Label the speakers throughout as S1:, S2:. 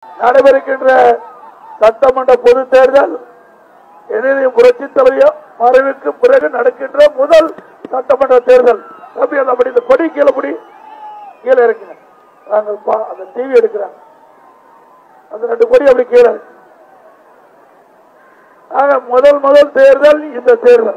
S1: நடைபெறுகின்ற சட்டமன்ற பொது தேர்தல் எதிரி புரட்சி தலைவர் மறைவுக்கு பிறகு நடக்கின்ற முதல் சட்டமன்ற தேர்தல் தம்பி அதை அப்படி இந்த கொடி கீழே முடி கீழே இருக்குங்க நாங்கள் பா- அந்த டிவி எடுக்கிறாங்க அந்த ரெண்டு கொடி அப்படி கீழே இருக்கு. ஆக முதல் முதல் தேர்தல் இந்த தேர்தல்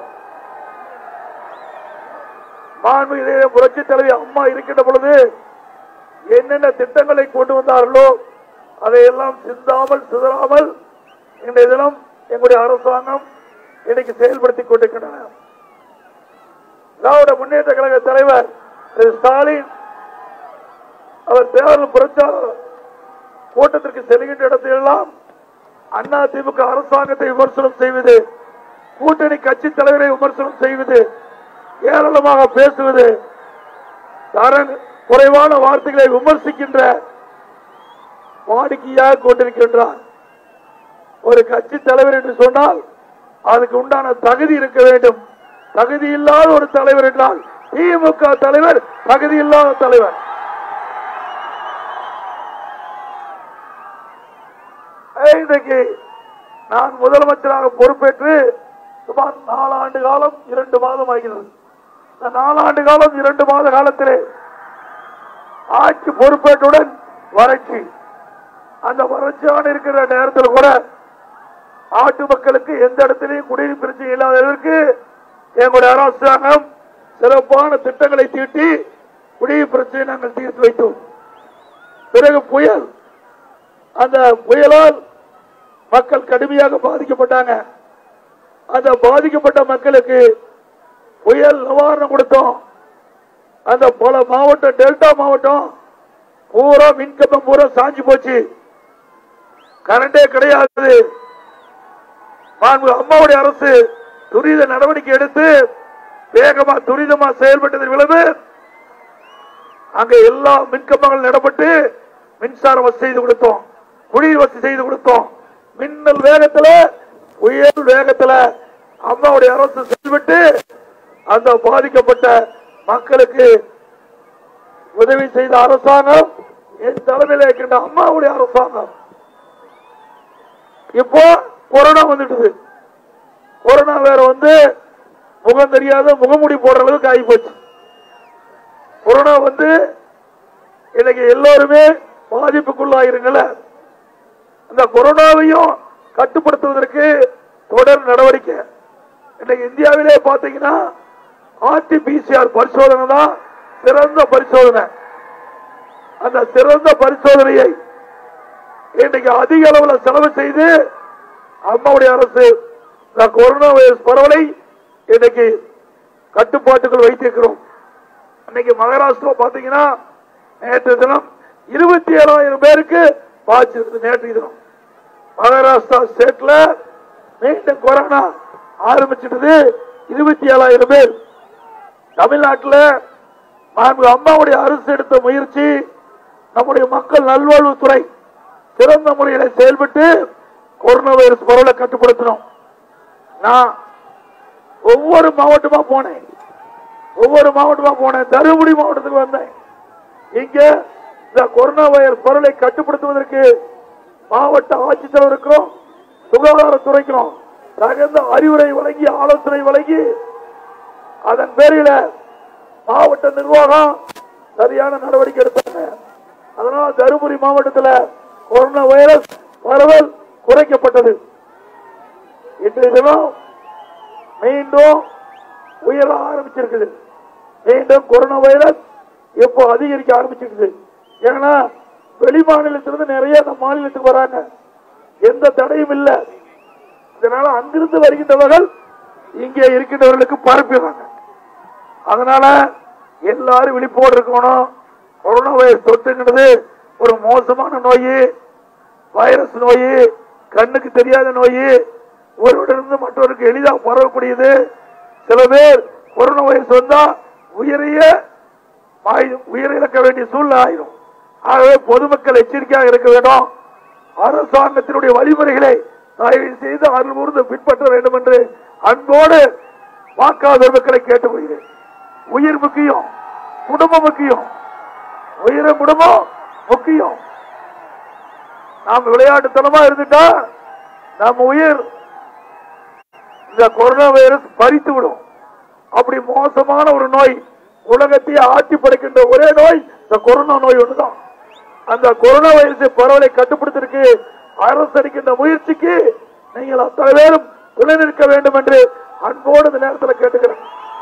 S1: மாண்புமிகு புரட்சி தலைவி அம்மா இருக்கின்ற பொழுது என்னென்ன திட்டங்களை கொண்டு வந்தார்களோ அதையெல்லாம் சிந்தாமல் சிதறாமல் இன்றைய தினம் எங்களுடைய அரசாங்கம் இன்னைக்கு செயல்படுத்திக் கொண்டிருக்கின்றன திராவிட முன்னேற்ற கழக தலைவர் திரு ஸ்டாலின் அவர் தேர்தல் பிரச்சார கூட்டத்திற்கு செல்கின்ற இடத்திலெல்லாம் அண்ணா திமுக அரசாங்கத்தை விமர்சனம் செய்வது கூட்டணி கட்சி தலைவரை விமர்சனம் செய்வது ஏராளமாக பேசுவது தரன் குறைவான வார்த்தைகளை விமர்சிக்கின்ற வாடிக்கையாக கொண்டிருக்கின்றார் ஒரு கட்சி தலைவர் என்று சொன்னால் அதுக்கு உண்டான தகுதி இருக்க வேண்டும் தகுதி இல்லாத ஒரு தலைவர் என்றால் திமுக தலைவர் தகுதி இல்லாத தலைவர் இன்றைக்கு நான் முதலமைச்சராக பொறுப்பேற்று சுமார் நாலாண்டு காலம் இரண்டு மாதம் ஆகிறது இந்த நாலாண்டு காலம் இரண்டு மாத காலத்திலே ஆட்சி பொறுப்பேற்றுடன் வறட்சி அந்த வறட்சியான இருக்கிற நேரத்தில் கூட நாட்டு மக்களுக்கு எந்த இடத்திலையும் குடிநீர் பிரச்சனை இல்லாததற்கு எங்களுடைய அரசாங்கம் சிறப்பான திட்டங்களை தீட்டி குடிநீர் பிரச்சனை நாங்கள் தீர்த்து வைத்தோம் பிறகு புயல் அந்த புயலால் மக்கள் கடுமையாக பாதிக்கப்பட்டாங்க அந்த பாதிக்கப்பட்ட மக்களுக்கு புயல் நிவாரணம் கொடுத்தோம் அந்த பல மாவட்டம் டெல்டா மாவட்டம் பூரா மின்கம்பம் பூரா சாஞ்சு போச்சு கரண்டே கிடையாது மாண்பு அம்மாவுடைய அரசு துரித நடவடிக்கை எடுத்து வேகமா துரிதமா செயல்பட்டதன் விளைவு அங்க எல்லா மின்கம்பங்கள் நடப்பட்டு மின்சார வசதி செய்து கொடுத்தோம் குடிநீர் வசதி செய்து கொடுத்தோம் மின்னல் வேகத்துல புயல் வேகத்துல அம்மாவுடைய அரசு செயல்பட்டு அந்த பாதிக்கப்பட்ட மக்களுக்கு உதவி செய்த அரசாங்கம் என் தலைமையில் இருக்கின்ற அம்மாவுடைய அரசாங்கம் இப்போ கொரோனா வந்துட்டுது கொரோனா வேற வந்து முகம் தெரியாத முகமுடி போடுற அளவுக்கு ஆகி போச்சு கொரோனா வந்து இன்னைக்கு எல்லோருமே பாதிப்புக்குள்ளாயிருங்கள அந்த கொரோனாவையும் கட்டுப்படுத்துவதற்கு தொடர் நடவடிக்கை இன்னைக்கு இந்தியாவிலே பாத்தீங்கன்னா ஆர்டிபிசிஆர் பரிசோதனை தான் சிறந்த பரிசோதனை அந்த சிறந்த பரிசோதனையை இன்னைக்கு அதிக அளவில் செலவு செய்து அம்மாவுடைய அரசு இந்த கொரோனா வைரஸ் பரவலை இன்னைக்கு கட்டுப்பாட்டுக்குள் வைத்திருக்கிறோம் இன்னைக்கு மகாராஷ்டிரா பாத்தீங்கன்னா நேற்று தினம் இருபத்தி ஏழாயிரம் பேருக்கு பாதிச்சிருக்கு நேற்று தினம் மகாராஷ்டிரா ஸ்டேட்ல மீண்டும் கொரோனா ஆரம்பிச்சிட்டது இருபத்தி ஏழாயிரம் பேர் தமிழ்நாட்டில் மாண்பு அம்மாவுடைய அரசு எடுத்த முயற்சி நம்முடைய மக்கள் நல்வாழ்வுத்துறை சிறந்த முறையில் செயல்பட்டு கொரோனா வைரஸ் பரவலை கட்டுப்படுத்தணும் நான் ஒவ்வொரு மாவட்டமா போனேன் ஒவ்வொரு மாவட்டமா போனேன் தருமபுரி மாவட்டத்துக்கு வந்தேன் இங்க இந்த கொரோனா வைரஸ் பரவலை கட்டுப்படுத்துவதற்கு மாவட்ட ஆட்சித்தலைவருக்கும் சுகாதாரத்துறைக்கும் தகுந்த அறிவுரை வழங்கி ஆலோசனை வழங்கி அதன் பேரில மாவட்ட நிர்வாகம் சரியான நடவடிக்கை எடுத்தாங்க அதனால தருமபுரி மாவட்டத்தில் கொரோனா வைரஸ் பரவல் குறைக்கப்பட்டது இன்றைய தினம் மீண்டும் உயர ஆரம்பிச்சிருக்குது மீண்டும் கொரோனா வைரஸ் இப்போ அதிகரிக்க ஆரம்பிச்சிருக்குது ஏன்னா வெளி மாநிலத்திலிருந்து நிறைய நம்ம மாநிலத்துக்கு வராங்க எந்த தடையும் இல்லை இதனால அங்கிருந்து வருகின்றவர்கள் இங்கே இருக்கின்றவர்களுக்கு பரப்பிடுறாங்க அதனால எல்லாரும் விழிப்போடு இருக்கணும் கொரோனா வைரஸ் தொற்றுங்கிறது ஒரு மோசமான நோய் வைரஸ் நோய் கண்ணுக்கு தெரியாத நோய் ஒருவரிடமிருந்து மற்றவருக்கு எளிதாக பரவக்கூடியது சில பேர் கொரோனா வைரஸ் வந்தா உயிரைய மாய்- உயிரிழக்க வேண்டிய சூழ்நிலை ஆயிரும் ஆகவே பொதுமக்கள் எச்சரிக்கையாக இருக்க வேண்டும் அரசாங்கத்தினுடைய வழிமுறைகளை தயவு செய்து அருள் கூர்ந்து பின்பற்ற வேண்டும் என்று அன்போடு வாக்காளர் மக்களை கேட்டுக்கொள்கிறேன் உயிர் முக்கியம் குடும்பம் முக்கியம் உயிரும் குடும்பம் முக்கியம் நாம் விளையாட்டுத்தனமா இருந்துட்டா நம்ம உயிர் இந்த கொரோனா வைரஸ் பறித்து விடும் அப்படி மோசமான ஒரு நோய் உலகத்தையே ஆட்சி படைக்கின்ற ஒரே நோய் இந்த கொரோனா நோய் ஒண்ணுதான் அந்த கொரோனா வைரஸ் பரவலை கட்டுப்படுத்திற்கு அரசு எடுக்கின்ற முயற்சிக்கு நீங்கள் அத்தனை பேரும் துணை நிற்க வேண்டும் என்று அன்போடு இந்த நேரத்தில் கேட்டுக்கிறேன்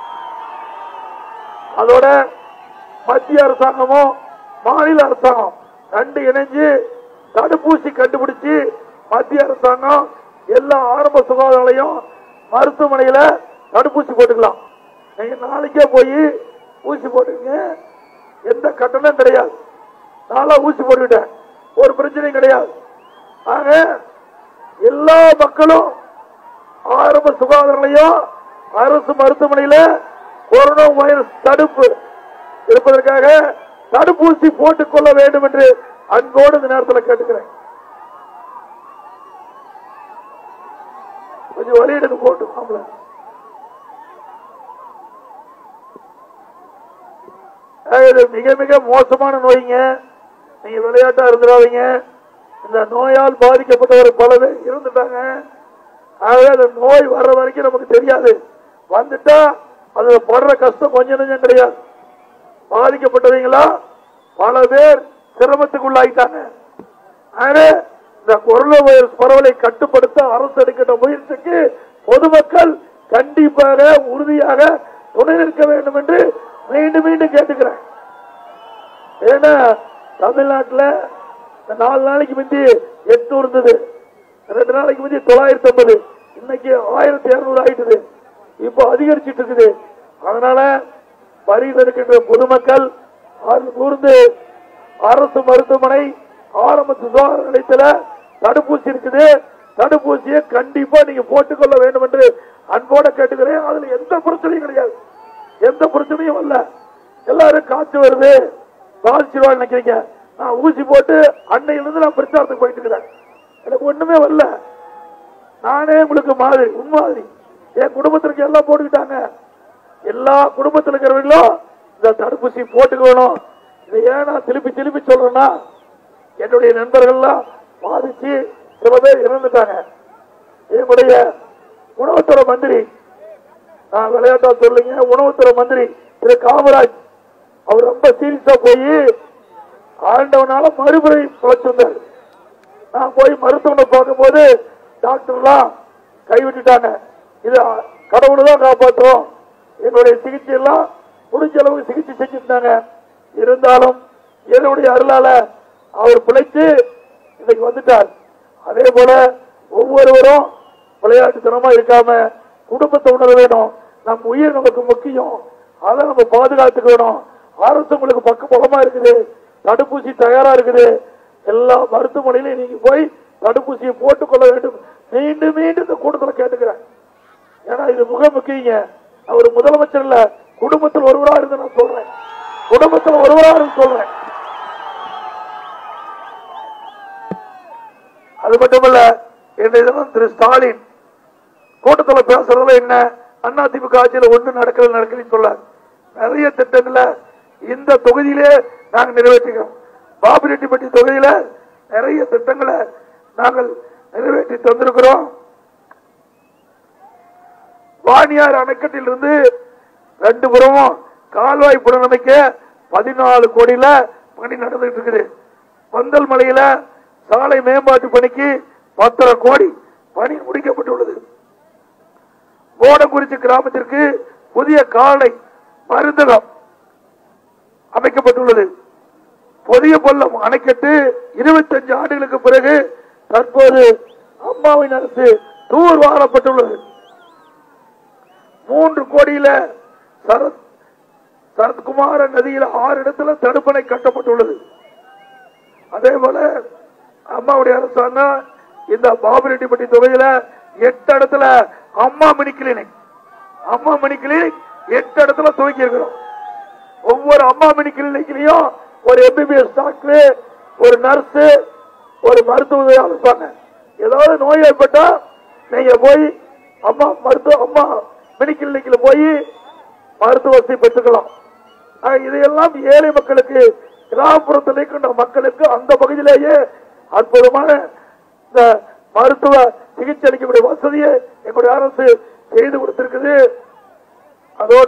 S1: அதோட மத்திய அரசாங்கமும் மாநில அரசாங்கம் ரெண்டு இணைஞ்சு தடுப்பூசி கண்டுபிடிச்சு மத்திய அரசாங்கம் எல்லா ஆரம்ப சுகாதார நிலையம் மருத்துவமனையில தடுப்பூசி போட்டுக்கலாம் நீங்க நாளைக்கே போய் ஊசி போட்டுங்க எந்த கட்டணம் கிடையாது நாளா ஊசி போட்டுக்கிட்டேன் ஒரு பிரச்சனையும் கிடையாது ஆக எல்லா மக்களும் ஆரம்ப சுகாதார நிலையம் அரசு மருத்துவமனையில கொரோனா வைரஸ் தடுப்பு இருப்பதற்காக தடுப்பூசி போட்டுக் கொள்ள வேண்டும் என்று அன்போடு இந்த நேரத்தில் கேட்டுக்கிறேன் கொஞ்சம் வழியிடுங்க போட்டு ஆம்பளை ஆக, இது மிக மிக மோசமான நோய்ங்க நீங்க விளையாட்டா இருந்துடாதீங்க இந்த நோயால் பாதிக்கப்பட்டவர் பல பேர் இருந்துட்டாங்க ஆகவே அந்த நோய் வர்ற வரைக்கும் நமக்கு தெரியாது வந்துட்டா அதுல படுற கஷ்டம் கொஞ்சம் நெஞ்சம் கிடையாது பாதிக்கப்பட்டவங்களா பல பேர் சிரமத்துக்குள்ளாயிட்டாங்க ஆகவே இந்த கொரோனா வைரஸ் பரவலை கட்டுப்படுத்த அரசு எடுக்கின்ற முயற்சிக்கு பொதுமக்கள் கண்டிப்பாக உறுதியாக துணை நிற்க வேண்டும் என்று மீண்டும் மீண்டும் கேட்டுக்கிறேன் ஏன்னா தமிழ்நாட்டில் இந்த நாலு நாளைக்கு முந்தி எட்நூறு இருந்தது ரெண்டு நாளைக்கு முந்தி தொள்ளாயிரத்தி ஐம்பது இன்னைக்கு ஆயிரத்தி இருநூறு ஆயிட்டுது இப்போ அதிகரிச்சிட்டு இருக்குது அதனால வரியில் இருக்கின்ற பொதுமக்கள் அது கூர்ந்து அரசு மருத்துவமனை ஆரம்ப சுகாதார நிலையத்தில் தடுப்பூசி இருக்குது தடுப்பூசியை கண்டிப்பா நீங்க போட்டுக்கொள்ள வேண்டும் என்று அன்போட கேட்டுக்கிறேன் அதுல எந்த பிரச்சனையும் கிடையாது எந்த பிரச்சனையும் இல்ல எல்லாரும் காய்ச்சல் வருது பாதிச்சிருவான்னு நினைக்கிறீங்க நான் ஊசி போட்டு அன்னையிலிருந்து நான் பிரச்சாரத்துக்கு போயிட்டு இருக்கிறேன் எனக்கு ஒண்ணுமே வரல நானே உங்களுக்கு மாதிரி முன்மாதிரி என் குடும்பத்திற்கு எல்லாம் போட்டுக்கிட்டாங்க எல்லா குடும்பத்தில் இருக்கிறவங்களும் இந்த தடுப்பூசி போட்டுக்கணும் இதை ஏன் நான் திருப்பி திருப்பி சொல்றேன்னா என்னுடைய நண்பர்கள்லாம் பாதிச்சு சில பேர் இறந்துட்டாங்க என்னுடைய உணவுத்துறை மந்திரி நான் விளையாட்டா சொல்லுங்க உணவுத்துறை மந்திரி திரு காமராஜ் அவர் ரொம்ப சீரியஸா போய் ஆண்டவனால மறுமுறை பிழைச்சிருந்தார் நான் போய் மருத்துவனை பார்க்கும்போது டாக்டர்லாம் கைவிட்டுட்டாங்க இது கடவுள் தான் காப்பாற்றும் என்னுடைய சிகிச்சை எல்லாம் முடிஞ்ச அளவுக்கு சிகிச்சை செஞ்சிருந்தாங்க இருந்தாலும் என்னுடைய அருளால அவர் பிழைத்து இன்னைக்கு வந்துட்டார் அதே போல ஒவ்வொருவரும் விளையாட்டுத்தனமா இருக்காம குடும்பத்தை உணர வேணும் நம் உயிர் நமக்கு முக்கியம் அதை நம்ம பாதுகாத்துக்கணும் அரசு உங்களுக்கு பக்க பலமா இருக்குது தடுப்பூசி தயாரா இருக்குது எல்லா மருத்துவமனையிலையும் நீங்க போய் தடுப்பூசியை போட்டுக்கொள்ள வேண்டும் மீண்டும் மீண்டும் இந்த கூட்டத்தில் கேட்டுக்கிறேன் ஏன்னா இது மிக முக்கியங்க அவர் முதலமைச்சர் இல்ல குடும்பத்தில் ஒருவரா இருந்து நான் சொல்றேன் குடும்பத்தில் ஒருவரா இருந்து சொல்றேன் அது மட்டுமல்ல இன்றைய தினம் திரு ஸ்டாலின் கூட்டத்தில் பேசுறதுல என்ன அண்ணா திமுக ஆட்சியில் ஒன்று நடக்கல நடக்கலன்னு சொல்ல நிறைய திட்டங்களை இந்த தொகுதியிலே நாங்க நிறைவேற்றுகிறோம் பாபிரெட்டிப்பட்டி தொகுதியில நிறைய திட்டங்களை நாங்கள் நிறைவேற்றி தந்திருக்கிறோம் வாணியார் அணைக்கட்டில் இருந்து ரெண்டு புறமும் கால்வாய் புனரமைக்க பதினாலு கோடியில பணி நடந்துட்டு இருக்குது பந்தல் மலையில சாலை மேம்பாட்டு பணிக்கு பத்தரை கோடி பணி முடிக்கப்பட்டுள்ளது கோடங்குறிச்சி கிராமத்திற்கு புதிய காலை மருந்தகம் அமைக்கப்பட்டுள்ளது புதிய பள்ளம் அணைக்கட்டு இருபத்தஞ்சு ஆண்டுகளுக்கு பிறகு தற்போது அம்மாவின் அரசு தூர் வாரப்பட்டுள்ளது மூன்று கோடியில சரத் சரத்குமார நதியில ஆறு இடத்துல தடுப்பணை கட்டப்பட்டுள்ளது அதே போல அம்மாவுடைய அரசாங்கம் இந்த பாபிரெட்டிப்பட்டி தொகுதியில எட்டு இடத்துல Amma mini clinic Amma mini clinic எட்டு இடத்துல துவக்கி இருக்கிறோம் ஒவ்வொரு அம்மா மினி கிளினிக்லயும் ஒரு எம்பிபிஎஸ் டாக்டர் ஒரு நர்ஸ் ஒரு மருத்துவ உதவியாளர் இருப்பாங்க ஏதாவது நோய் ஏற்பட்டா நீங்க போய் அம்மா மருத்துவ அம்மா மினி கிளினிக்ல போய் மருத்துவ வசதி பெற்றுக்கலாம் ஆக, இதையெல்லாம் ஏழை மக்களுக்கு கிராமப்புறத்தில் இருக்கின்ற மக்களுக்கு அந்த பகுதியிலேயே அற்புதமான இந்த மருத்துவ சிகிச்சை அளிக்கக்கூடிய வசதியை எங்களுடைய அரசு செய்து கொடுத்திருக்குது அதோட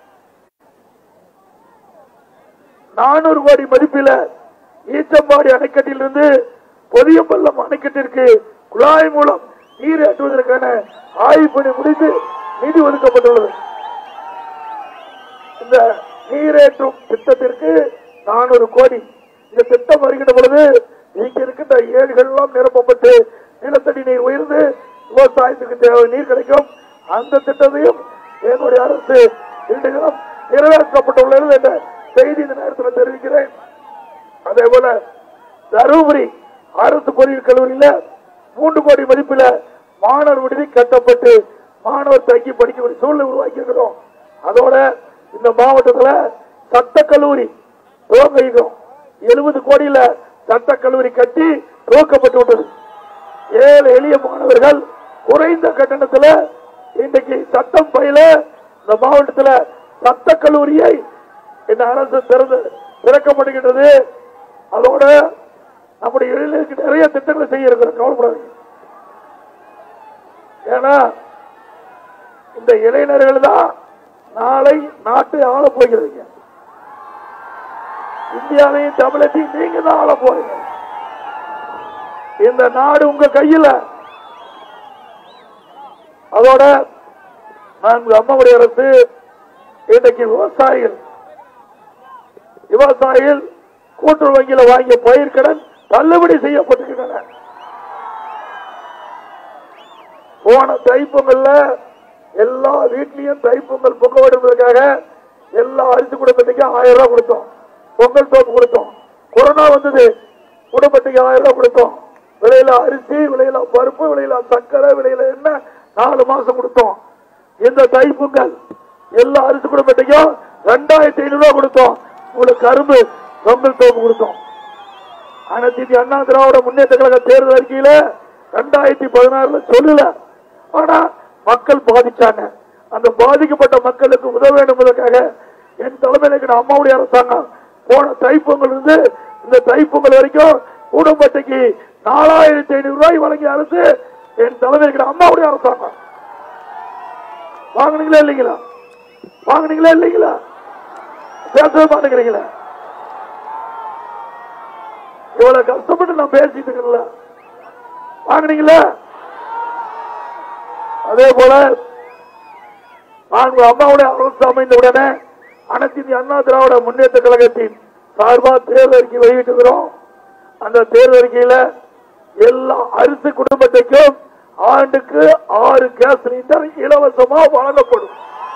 S1: நானூறு கோடி மதிப்பில ஈச்சம்பாடி அணைக்கட்டிலிருந்து பொதியம்பள்ளம் அணைக்கட்டிற்கு குழாய் மூலம் நீர் ஏற்றுவதற்கான ஆய்வு பணி முடிந்து நிதி ஒதுக்கப்பட்டுள்ளது இந்த நீரேற்றும் திட்டத்திற்கு நானூறு கோடி இந்த திட்டம் வருகின்ற பொழுது இங்க இருக்கின்ற ஏடுகள் எல்லாம் நிரப்பப்பட்டு நிலத்தடி நீர் உயர்ந்து விவசாயத்துக்கு தேவை நீர் கிடைக்கும் அந்த திட்டத்தையும் எங்களுடைய அரசு இரண்டு தினம் நிறைவேற்றப்பட்டுள்ளது என்ற செய்தி இந்த நேரத்தில் தெரிவிக்கிறேன் அதே போல தருமபுரி அரசு பொறியியல் கல்லூரியில மூன்று கோடி மதிப்பில் மாணவர் விடுதி கட்டப்பட்டு மாணவர் தங்கி படிக்கக்கூடிய சூழ்நிலை உருவாக்கி இருக்கிறோம் அதோட இந்த மாவட்டத்தில் சட்ட கல்லூரி துவங்க இருக்கிறோம் எழுபது கோடியில சட்ட கல்லூரி கட்டி துவக்கப்பட்டு விட்டது ஏழை எளிய மாணவர்கள் குறைந்த கட்டணத்தில் இன்றைக்கு சட்டம் பயில இந்த மாவட்டத்தில் சட்ட கல்லூரியை இந்த அரசு திறந்து திறக்கப்படுகின்றது அதோட நம்முடைய இளைஞருக்கு நிறைய திட்டங்களை செய்ய இருக்கிறோம் கவலைப்படாதீங்க ஏன்னா இந்த இளைஞர்கள் தான் நாளை நாட்டை ஆள போகிறீங்க இந்தியாவையும் தமிழத்தையும் நீங்க தான் ஆள போறீங்க இந்த நாடு உங்க கையில அதோட நான்கு அம்மாவுடைய அரசு இன்றைக்கு விவசாயிகள் விவசாயிகள் கூட்டுறவு வங்கியில வாங்கிய பயிர்க்கடன் தள்ளுபடி செய்யப்பட்டிருக்கின்றன போன தைப்பொங்கல்ல எல்லா வீட்லயும் தைப்பொங்கல் பொங்க விடுவதற்காக எல்லா அரிசி குடும்பத்துக்கு ஆயிரம் ரூபாய் கொடுத்தோம் பொங்கல் தோப்பு கொடுத்தோம் கொரோனா வந்தது குடும்பத்துக்கு ஆயிரம் ரூபாய் கொடுத்தோம் விலையில அரிசி விலையில பருப்பு விலையில சர்க்கரை விலையில என்ன நாலு மாசம் கொடுத்தோம் இந்த தைப்பொங்கல் எல்லா அரிசி குடும்பத்துக்கும் ரெண்டாயிரத்தி ஐநூறு ரூபாய் கொடுத்தோம் உங்களுக்கு கரும்பு பொங்கல் தோப்பு கொடுத்தோம் அனைத்து இந்திய அண்ணா திராவிட முன்னேற்ற கழக தேர்தல் அறிக்கையில ரெண்டாயிரத்தி பதினாறுல சொல்லல ஆனா மக்கள் பாதிச்சாங்க அந்த பாதிக்கப்பட்ட மக்களுக்கு உதவ வேண்டும் என்பதற்காக என் தலைமையில் இருக்கிற அம்மாவுடைய அரசாங்கம் போன தைப்பொங்கல் இருந்து இந்த தைப்பொங்கல் வரைக்கும் குடும்பத்துக்கு நாலாயிரத்தி ஐநூறு ரூபாய் வழங்கிய அரசு என் தலைமையில் இருக்கிற அம்மாவுடைய அரசாங்கம் வாங்குனீங்களா இல்லைங்களா வாங்குனீங்களா இல்லைங்களா பேசவே மாட்டேங்கிறீங்களா இவ்வளவு கஷ்டப்பட்டு நான் பேசிட்டு இருக்கல வாங்குனீங்களா அதே போல நான்கு அம்மாவுடைய அரசு அமைந்த உடனே அனைத்து இந்திய அண்ணா திராவிட முன்னேற்ற கழகத்தின் சார்பா தேர்தல் அறிக்கை வெளியிட்டிருக்கிறோம் அந்த தேர்தல் அறிக்கையில எல்லா அரிசி குடும்பத்துக்கும் ஆண்டுக்கு ஆறு கேஸ் சிலிண்டர் இலவசமா வழங்கப்படும்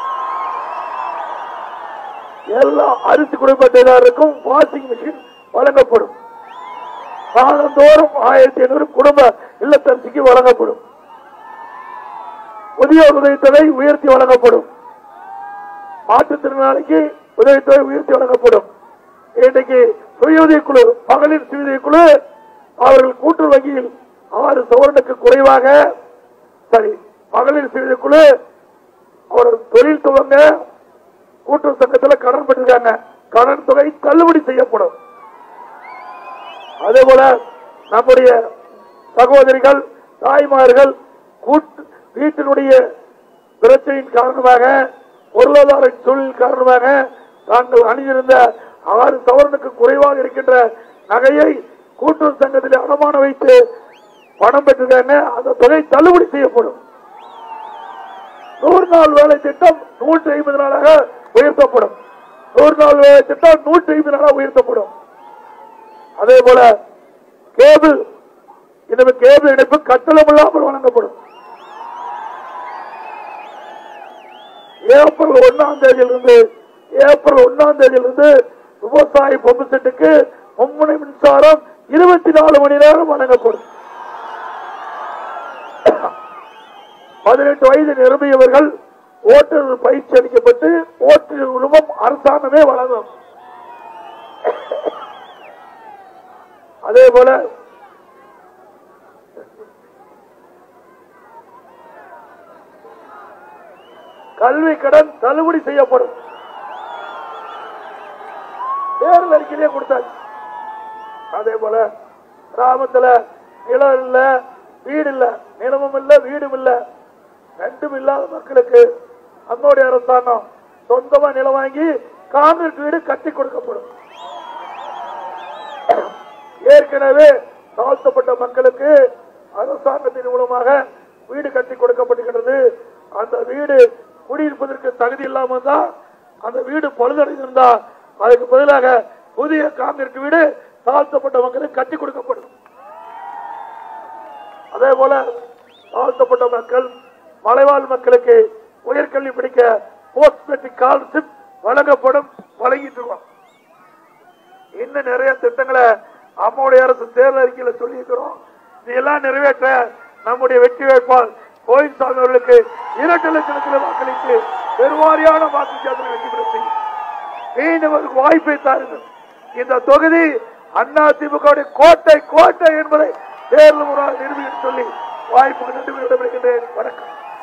S1: எல்லா அரிசி குடும்பத்தினருக்கும் வாஷிங் மிஷின் வழங்கப்படும் மாதந்தோறும் ஆயிரத்தி ஐநூறு குடும்ப இல்லத்தரசிக்கு வழங்கப்படும் முதியோர் உதவித்தொகை உயர்த்தி வழங்கப்படும் மாற்றுத்திறனாளிக்கு உதவித்தொகை உயர்த்தி வழங்கப்படும் இன்றைக்கு சுய குழு மகளிர் சுய குழு அவர்கள் கூட்டுறவு வங்கியில் ஆறு சவரனுக்கு குறைவாக சரி மகளிர் சுய குழு அவர் தொழில் துவங்க கூட்டுறவு சங்கத்தில் கடன் பெற்றிருக்காங்க கடன் தொகை தள்ளுபடி செய்யப்படும் அதே போல நம்முடைய சகோதரிகள் தாய்மார்கள் கூட்டு வீட்டினுடைய பிரச்சனையின் காரணமாக பொருளாதார சூழல் காரணமாக தாங்கள் அணிந்திருந்த ஆறு சவரனுக்கு குறைவாக இருக்கின்ற நகையை கூட்டுறவு சங்கத்தில் அடமானம் வைத்து பணம் பெற்றிருக்காங்க அந்த தொகை தள்ளுபடி செய்யப்படும் நூறு நாள் வேலை திட்டம் நூற்றி ஐம்பது நாளாக உயர்த்தப்படும் நூறு நாள் வேலை திட்டம் நூற்றி ஐம்பது நாளாக உயர்த்தப்படும் அதே போல கேபிள் இனிமே கேபிள் இணைப்பு கட்டணம் இல்லாமல் வழங்கப்படும் ஏப்ரல் ஒன்னாம் தேதியிலிருந்து ஏப்ரல் ஒன்னாம் தேதியிலிருந்து விவசாய பம்பு செட்டுக்கு மும்முனை மின்சாரம் இருபத்தி நாலு மணி நேரம் வழங்கப்படும் பதினெட்டு வயது நிரம்பியவர்கள் ஓட்டுநர் பயிற்சி அளிக்கப்பட்டு ஓட்டுநர் உரிமம் அரசாங்கமே வழங்கும் அதே போல கல்வி கடன் தள்ளுபடி செய்யப்படும் தேர்தல் அறிக்கையிலே கொடுத்தாங்க அதே போல கிராமத்துல நிலம் இல்ல வீடு இல்ல நிலமும் இல்ல வீடும் இல்ல ரெண்டும் இல்லாத மக்களுக்கு நம்முடைய அரசாங்கம் சொந்தமா நிலம் வாங்கி காங்கிரீட் வீடு கட்டி கொடுக்கப்படும் ஏற்கனவே தாழ்த்தப்பட்ட மக்களுக்கு அரசாங்கத்தின் மூலமாக வீடு கட்டி கொடுக்கப்படுகிறது அந்த வீடு குடியிருப்பதற்கு தகுதி இல்லாம இருந்தா அந்த வீடு பழுதடைந்திருந்தா அதுக்கு பதிலாக புதிய காங்கிரீட் வீடு தாழ்த்தப்பட்ட மக்களுக்கு கட்டி கொடுக்கப்படும் அதே போல தாழ்த்தப்பட்ட மக்கள் மலைவாழ் மக்களுக்கு உயர்கல்வி படிக்க போஸ்ட் மெட்ரிக் ஸ்காலர்ஷிப் வழங்கப்படும் வழங்கிட்டு இருக்கோம் இன்னும் நிறைய திட்டங்களை அம்மாவுடைய அரசு தேர்தல் அறிக்கையில சொல்லியிருக்கிறோம் இதெல்லாம் நிறைவேற்ற நம்முடைய வெற்றி வேட்பாளர் கோயில்சாமி அவர்களுக்கு இரண்டு லட்சத்தில் வாக்களித்து பெருவாரியான வாக்கு வித்தியாசத்தில் வெற்றி பெற செய்யும் மீண்டும் ஒரு வாய்ப்பை தாருங்கள் இந்த தொகுதி அண்ணா திமுக கோட்டை கோட்டை என்பதை தேர்தல் முறை நிரூபிக்க சொல்லி வாய்ப்புக்கு நன்றி விடைபெறுகின்றேன் வணக்கம்